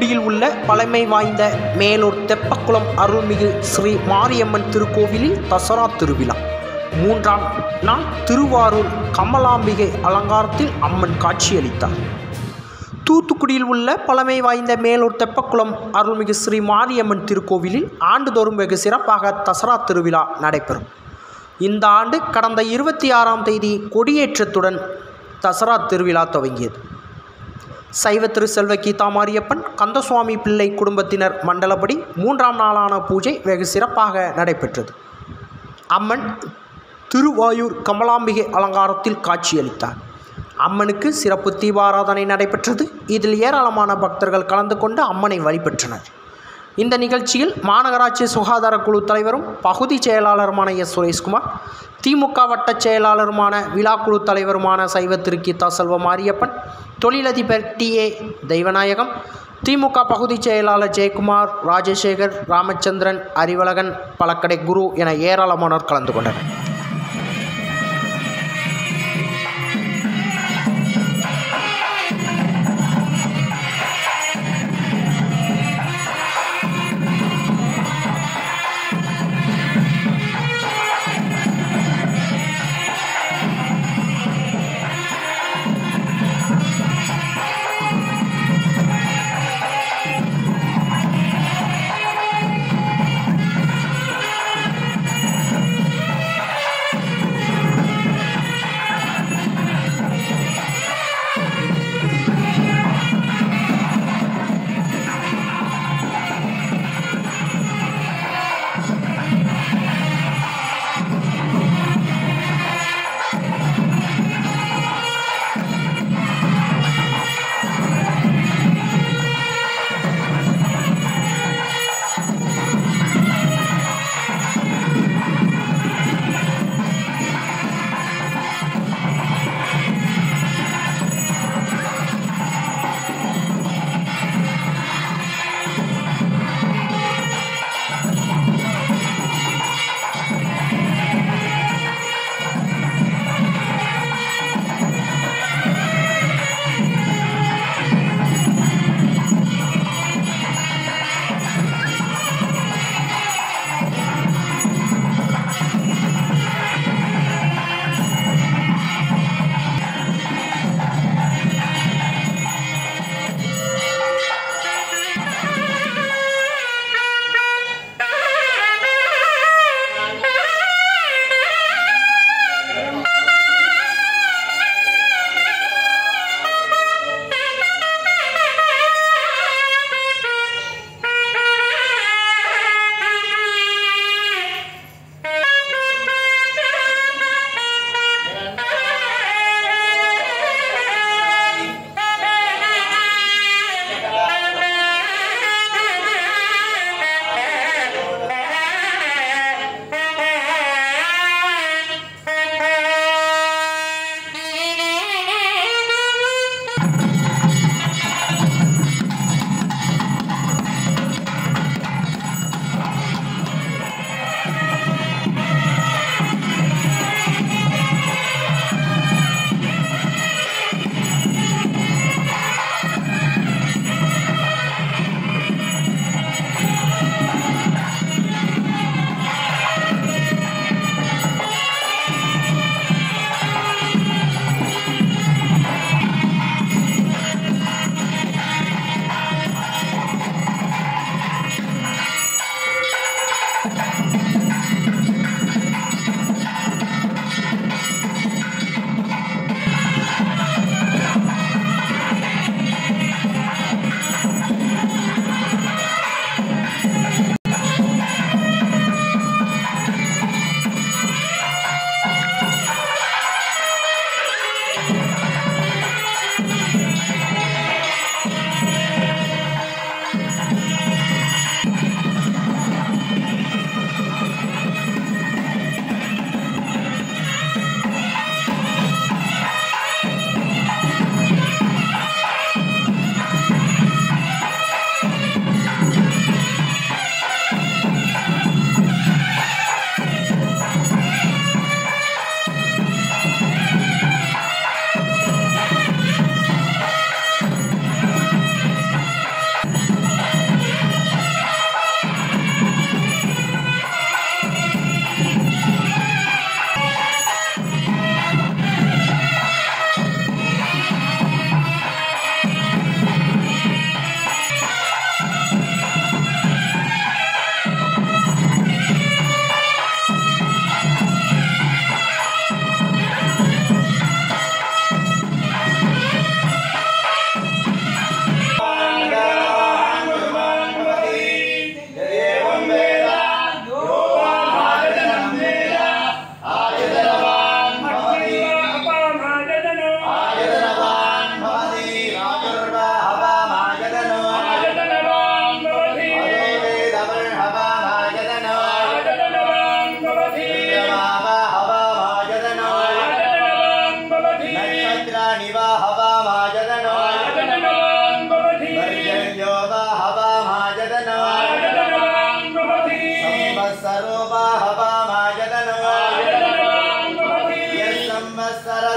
தூத்துக்குடியில் உள்ள பழமை வாய்ந்த மேலூர் தெப்பக்குளம் அருள்மிகு ஸ்ரீ மாரியம்மன் திருக்கோவிலில் தசரா திருவிழா மூன்றாம் நாள் திருவாரூர் கமலாம்பிகை அலங்காரத்தில் அம்மன் காட்சியளித்தார் தூத்துக்குடியில் உள்ள பழமை வாய்ந்த மேலூர் தெப்பக்குளம் அருள்மிகு ஸ்ரீ மாரியம்மன் திருக்கோவிலில் ஆண்டுதோறும் வெகு சிறப்பாக தசரா திருவிழா நடைபெறும் இந்த ஆண்டு கடந்த இருபத்தி ஆறாம் தேதி கொடியேற்றத்துடன் தசரா திருவிழா துவங்கியது சைவ திரு செல்வ கீதா மாரியப்பன் கந்தசுவாமி பிள்ளை குடும்பத்தினர் மண்டலப்படி மூன்றாம் நாளான பூஜை வெகு சிறப்பாக நடைபெற்றது அம்மன் திருவாயூர் கமலாம்பிகை அலங்காரத்தில் காட்சியளித்தார் அம்மனுக்கு சிறப்பு தீபாராதனை நடைபெற்றது இதில் ஏராளமான பக்தர்கள் கலந்து கொண்டு அம்மனை வழிபட்டனர் இந்த நிகழ்ச்சியில் மாநகராட்சி சுகாதார குழு தலைவரும் பகுதி செயலாளருமான எஸ் சுரேஷ்குமார் திமுக வட்ட செயலாளருமான விழாக்குழு தலைவருமான சைவ திரு கீதா செல்வ மாரியப்பன் தொழிலதிபர் டி ஏ தெய்வநாயகம் திமுக பகுதி செயலாளர் ஜெயக்குமார் ராஜசேகர் ராமச்சந்திரன் அறிவழகன் பழக்கடை குரு என ஏராளமானோர் கலந்து கொண்டனர்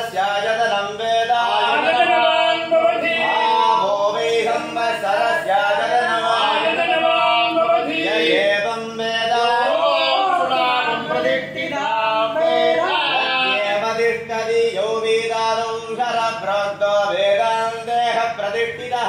संवत्सरस्यायतनं वेद आभो वै संवत्सरस्यायतनं य एवं वेद एव तिष्ठति यो वेदादं शरभ्रद्दो वेदान्तेह प्रतिष्ठितः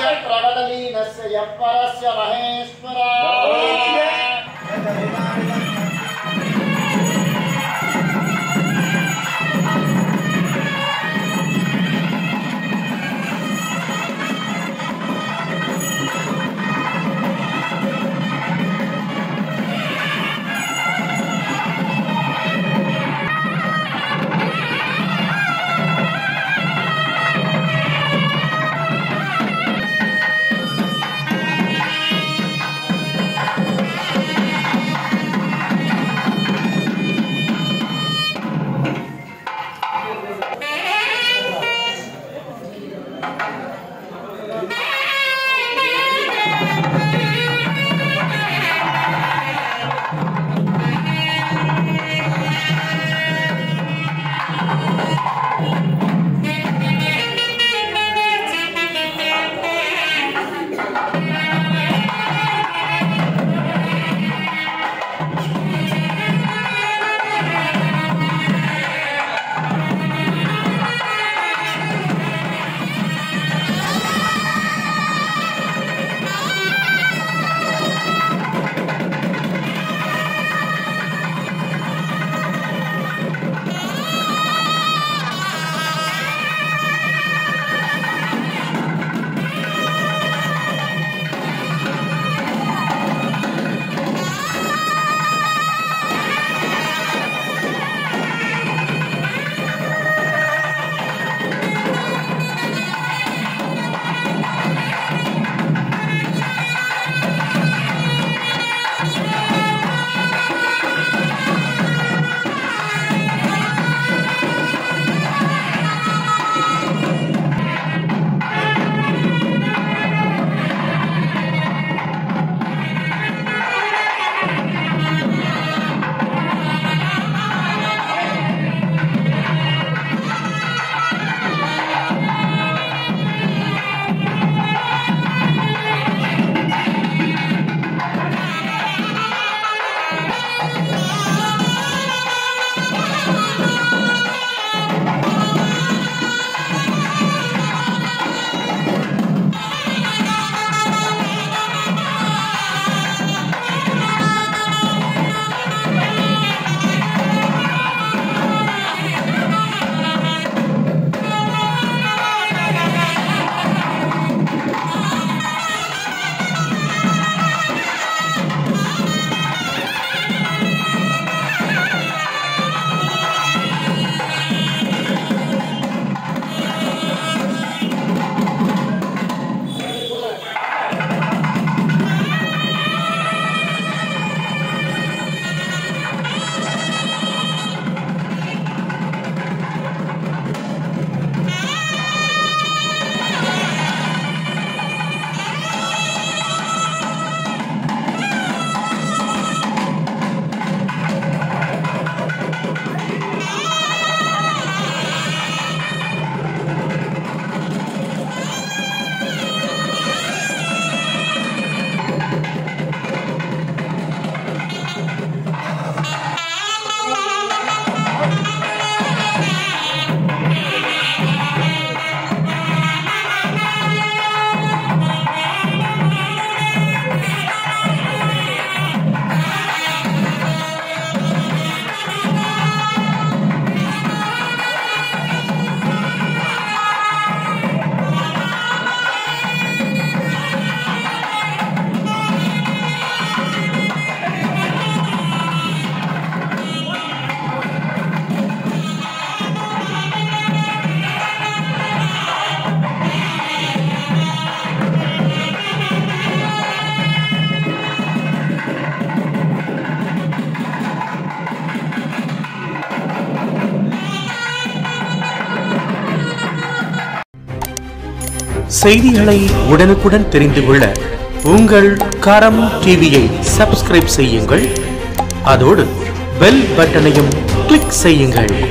செய்திகளை உடனுக்குடன் தெரிந்து கொள்ள உங்கள் கரம் டிவியை சப்ஸ்கிரைப் செய்யுங்கள் அதோடு பெல் பட்டனையும் கிளிக் செய்யுங்கள்